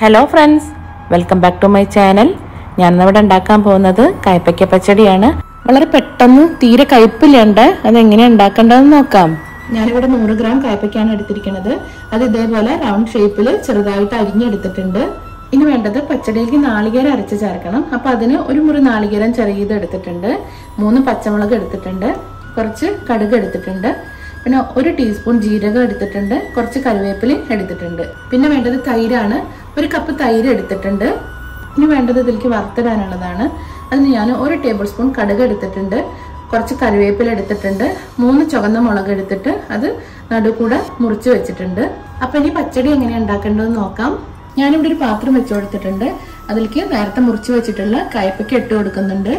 hello friends welcome back to my channel ഞാൻ ഇവിടെ ഉണ്ടാക്കാൻ പോകുന്നത് കയ്പയ്ക്ക പച്ചടിയാണ് വളരെ പെട്ടെന്ന് തീരെ കയ്പിലുണ്ട് അത് എങ്ങനെയാണ് ഉണ്ടാക്കേണ്ടതെന്ന് നോക്കാം ഞാനിവിടെ നൂറ് ഗ്രാം കയ്പയ്ക്കാണ് എടുത്തിരിക്കുന്നത് അത് ഇതേപോലെ റൗണ്ട് ഷേപ്പിൽ ചെറുതായിട്ട് അരിഞ്ഞെടുത്തിട്ടുണ്ട് ഇനി വേണ്ടത് പച്ചടിയിലേക്ക് നാളികേരം അരച്ച് ചേർക്കണം അപ്പൊ അതിന് ഒരു മുറി നാളികേരം ചെറിയത് എടുത്തിട്ടുണ്ട് മൂന്ന് പച്ചമുളക് എടുത്തിട്ടുണ്ട് കുറച്ച് കടുക് എടുത്തിട്ടുണ്ട് പിന്നെ ഒരു ടീസ്പൂൺ ജീരകം എടുത്തിട്ടുണ്ട് കുറച്ച് കറിവേപ്പില എടുത്തിട്ടുണ്ട് പിന്നെ വേണ്ടത് തൈരാണ് ഒരു കപ്പ് തൈര് എടുത്തിട്ടുണ്ട് ഇനി വേണ്ടത് ഇതിലേക്ക് വറുത്തിടാനുള്ളതാണ് അതിന് ഞാൻ ഒരു ടേബിൾ സ്പൂൺ കടുക് എടുത്തിട്ടുണ്ട് കുറച്ച് കറിവേപ്പില എടുത്തിട്ടുണ്ട് മൂന്ന് ചുവന്ന മുളക് എടുത്തിട്ട് അത് നടുക്കൂടെ മുറിച്ച് വെച്ചിട്ടുണ്ട് അപ്പൊ ഇനി പച്ചടി എങ്ങനെ ഉണ്ടാക്കേണ്ടതെന്ന് നോക്കാം ഞാനിവിടെ ഒരു പാത്രം വെച്ചു കൊടുത്തിട്ടുണ്ട് അതിലേക്ക് നേരത്തെ മുറിച്ച് വെച്ചിട്ടുള്ള കയ്പയ്ക്ക് ഇട്ട് കൊടുക്കുന്നുണ്ട്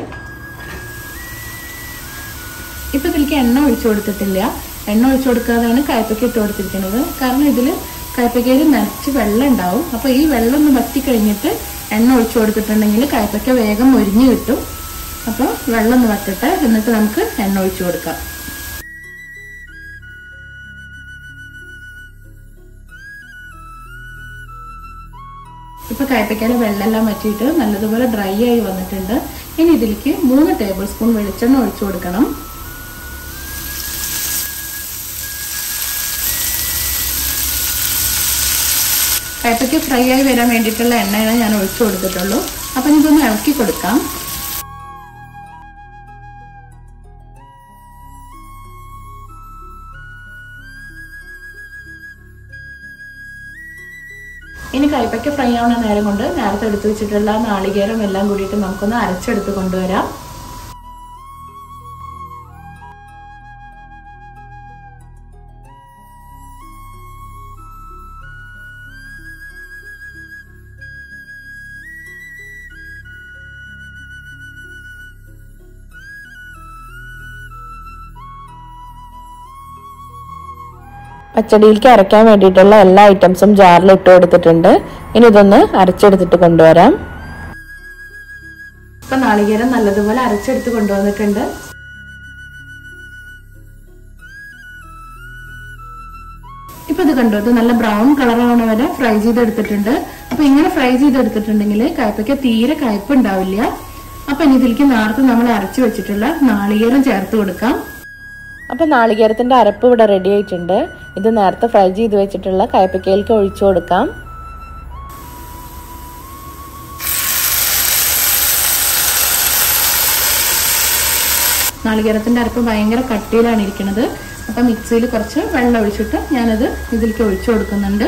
ഇപ്പൊ ഇതിലേക്ക് എണ്ണ ഒഴിച്ചു കൊടുത്തിട്ടില്ല എണ്ണ ഒഴിച്ചു കൊടുക്കാതെയാണ് കയ്പയ്ക്ക് ഇട്ട് കൊടുത്തിരിക്കുന്നത് കാരണം ഇതിൽ കയ്പയ്ക്കയിൽ നിറച്ച് വെള്ളം ഉണ്ടാവും അപ്പൊ ഈ വെള്ളം ഒന്ന് വറ്റി കഴിഞ്ഞിട്ട് എണ്ണ ഒഴിച്ചു കൊടുത്തിട്ടുണ്ടെങ്കിൽ കയ്പയ്ക്ക വേഗം മുരിഞ്ഞു കിട്ടും അപ്പോൾ വെള്ളം ഒന്ന് വറ്റട്ടെ എന്നിട്ട് നമുക്ക് എണ്ണ ഒഴിച്ചു കൊടുക്കാം ഇപ്പൊ കയ്പയ്ക്കയിലെ വെള്ളമെല്ലാം വറ്റിയിട്ട് നല്ലതുപോലെ ഡ്രൈ ആയി വന്നിട്ടുണ്ട് ഇനി ഇതിലേക്ക് മൂന്ന് ടേബിൾ സ്പൂൺ വെളിച്ചെണ്ണ ഒഴിച്ചു കൊടുക്കണം കയ്പയ്ക്ക് ഫ്രൈ ആയി വരാൻ വേണ്ടിയിട്ടുള്ള എണ്ണയാണ് ഞാൻ ഒഴിച്ചു കൊടുത്തിട്ടുള്ളൂ അപ്പം ഇതൊന്ന് ഇളക്കി കൊടുക്കാം ഇനി കയ്പയ്ക്ക് ഫ്രൈ ആവുന്ന നേരം കൊണ്ട് നേരത്തെ എടുത്തു വെച്ചിട്ടുള്ള നാളികേരം എല്ലാം കൂടിയിട്ട് നമുക്കൊന്ന് അരച്ചെടുത്ത് കൊണ്ടുവരാം പച്ചടിയിലേക്ക് അരയ്ക്കാൻ വേണ്ടിയിട്ടുള്ള എല്ലാ ഐറ്റംസും ജാറിൽ ഇട്ട് കൊടുത്തിട്ടുണ്ട് ഇനി ഇതൊന്ന് അരച്ചെടുത്തിട്ട് കൊണ്ടുവരാം ഇപ്പൊ നാളികേരം നല്ലതുപോലെ അരച്ചെടുത്ത് കൊണ്ടുവന്നിട്ടുണ്ട് ഇപ്പൊ ഇത് കണ്ടു ഇത് നല്ല ബ്രൗൺ കളർ ആവണ വരെ ഫ്രൈ ചെയ്തെടുത്തിട്ടുണ്ട് അപ്പൊ ഇങ്ങനെ ഫ്രൈ ചെയ്തെടുത്തിട്ടുണ്ടെങ്കിൽ കയ്പയ്ക്ക തീരെ കയ്പ് ഉണ്ടാവില്ല അപ്പൊ ഇനി ഇതിലേക്ക് നേരത്തെ നമ്മൾ അരച്ചു വെച്ചിട്ടുള്ള നാളികേരം ചേർത്ത് കൊടുക്കാം അപ്പോൾ നാളികേരത്തിൻ്റെ അരപ്പ് ഇവിടെ റെഡി ആയിട്ടുണ്ട് ഇത് നേരത്തെ ഫ്രൈ ചെയ്ത് വെച്ചിട്ടുള്ള കയ്പയ്ക്കയിലേക്ക് ഒഴിച്ചു കൊടുക്കാം നാളികേരത്തിൻ്റെ അരപ്പ് ഭയങ്കര കട്ടിയിലാണ് ഇരിക്കുന്നത് അപ്പം മിക്സിയിൽ കുറച്ച് വെള്ളം ഒഴിച്ചിട്ട് ഞാനത് ഇതിലേക്ക് ഒഴിച്ചു കൊടുക്കുന്നുണ്ട്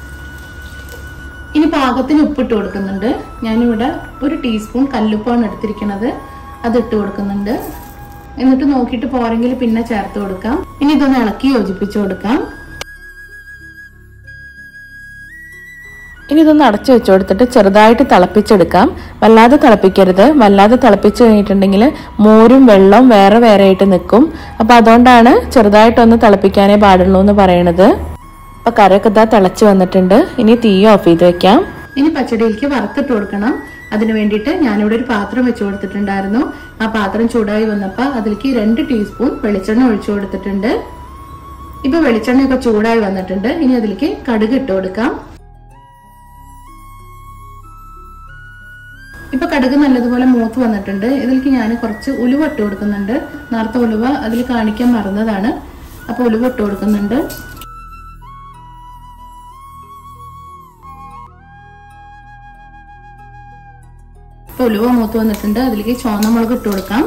ഇനി പാകത്തിന് ഉപ്പിട്ട് കൊടുക്കുന്നുണ്ട് ഞാനിവിടെ ഒരു ടീസ്പൂൺ കല്ലുപ്പാണ് എടുത്തിരിക്കുന്നത് അത് ഇട്ട് കൊടുക്കുന്നുണ്ട് എന്നിട്ട് നോക്കിയിട്ട് പോരെങ്കിൽ പിന്നെ ചേർത്ത് കൊടുക്കാം ഇനി ഇതൊന്ന് ഇളക്കി യോജിപ്പിച്ചു കൊടുക്കാം ഇനി ഇതൊന്ന് അടച്ചു വെച്ചു കൊടുത്തിട്ട് ചെറുതായിട്ട് തിളപ്പിച്ചെടുക്കാം വല്ലാതെ തിളപ്പിക്കരുത് വല്ലാതെ തിളപ്പിച്ചു കഴിഞ്ഞിട്ടുണ്ടെങ്കിൽ മോരും വെള്ളവും വേറെ വേറെ ആയിട്ട് നിൽക്കും അപ്പൊ അതുകൊണ്ടാണ് ചെറുതായിട്ടൊന്ന് തിളപ്പിക്കാനേ പാടുള്ളൂ എന്ന് പറയണത് അപ്പൊ കറിയൊക്കെ ഇതാ തിളച്ച് വന്നിട്ടുണ്ട് ഇനി തീ ഓഫ് ചെയ്ത് വെക്കാം ഇനി പച്ചടിയിലേക്ക് വറുത്തിട്ട് കൊടുക്കണം അതിന് വേണ്ടിയിട്ട് ഞാനിവിടെ ഒരു പാത്രം വെച്ച് കൊടുത്തിട്ടുണ്ടായിരുന്നു ആ പാത്രം ചൂടായി വന്നപ്പോൾ അതിലേക്ക് രണ്ട് ടീസ്പൂൺ വെളിച്ചെണ്ണ ഒഴിച്ചു കൊടുത്തിട്ടുണ്ട് ഇപ്പൊ വെളിച്ചെണ്ണയൊക്കെ ചൂടായി വന്നിട്ടുണ്ട് ഇനി അതിലേക്ക് കടുക് ഇട്ട് കൊടുക്കാം ഇപ്പൊ കടുക് നല്ലതുപോലെ മൂത്ത് വന്നിട്ടുണ്ട് ഇതിലേക്ക് ഞാൻ കുറച്ച് ഉലുവ ഇട്ട് കൊടുക്കുന്നുണ്ട് നേരത്തെ ഉലുവ അതിൽ കാണിക്കാൻ മറന്നതാണ് അപ്പൊ ഉലുവ ഇട്ട് കൊടുക്കുന്നുണ്ട് ഇപ്പൊ ഉലുവ മൂത്ത് വന്നിട്ടുണ്ട് അതിലേക്ക് ചുവന്ന മുളക് ഇട്ട് കൊടുക്കാം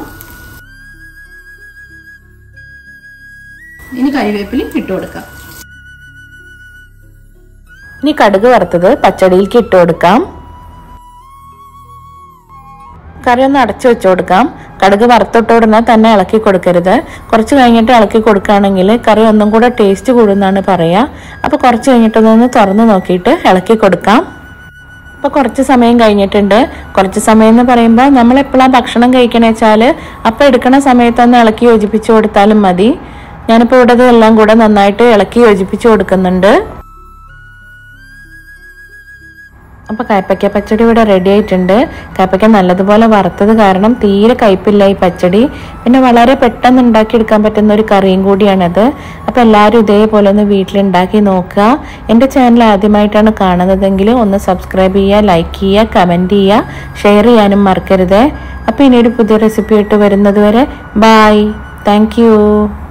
ഇനി കറിവേപ്പിലയും ഇട്ട് കൊടുക്കാം ഇനി കടുക് വറുത്തത് പച്ചടിയിലേക്ക് ഇട്ട് കൊടുക്കാം കറി ഒന്ന് അടച്ചു വെച്ചു കൊടുക്കാം കടുക് വറുത്തിട്ട് ഉടനെ തന്നെ ഇളക്കി കൊടുക്കരുത് കുറച്ച് കഴിഞ്ഞിട്ട് ഇളക്കി കൊടുക്കുകയാണെങ്കിൽ കറി ഒന്നും കൂടെ ടേസ്റ്റ് കൂടുന്നാണ് പറയുക അപ്പോൾ കുറച്ച് കഴിഞ്ഞിട്ട് ഒന്ന് തുറന്ന് നോക്കിയിട്ട് ഇളക്കി കൊടുക്കാം അപ്പോൾ കുറച്ച് സമയം കഴിഞ്ഞിട്ടുണ്ട് കുറച്ച് സമയം എന്ന് പറയുമ്പോൾ നമ്മൾ എപ്പോഴാണ് ഭക്ഷണം കഴിക്കണ വെച്ചാൽ അപ്പോൾ എടുക്കണ സമയത്തൊന്ന് ഇളക്കി യോജിപ്പിച്ച് കൊടുത്താലും മതി ഞാനിപ്പോൾ ഇവിടെ എല്ലാം കൂടെ നന്നായിട്ട് ഇളക്കി യോജിപ്പിച്ച് കൊടുക്കുന്നുണ്ട് അപ്പോൾ കയ്പ്പയ്ക്ക പച്ചടി ഇവിടെ റെഡി ആയിട്ടുണ്ട് കയ്പ്പയ്ക്ക നല്ലതുപോലെ വറുത്തത് കാരണം തീരെ കയ്പില്ല ഈ പച്ചടി പിന്നെ വളരെ പെട്ടെന്ന് ഉണ്ടാക്കിയെടുക്കാൻ പറ്റുന്ന ഒരു കറിയും കൂടിയാണത് അപ്പോൾ എല്ലാവരും ഇതേപോലെ ഒന്ന് വീട്ടിലുണ്ടാക്കി നോക്കുക എൻ്റെ ചാനൽ ആദ്യമായിട്ടാണ് കാണുന്നതെങ്കിൽ ഒന്ന് സബ്സ്ക്രൈബ് ചെയ്യുക ലൈക്ക് ചെയ്യുക കമൻറ്റ് ചെയ്യുക ഷെയർ ചെയ്യാനും മറക്കരുത് അപ്പോൾ ഇനി ഒരു പുതിയ റെസിപ്പി ആയിട്ട് വരുന്നത് വരെ ബായ് താങ്ക്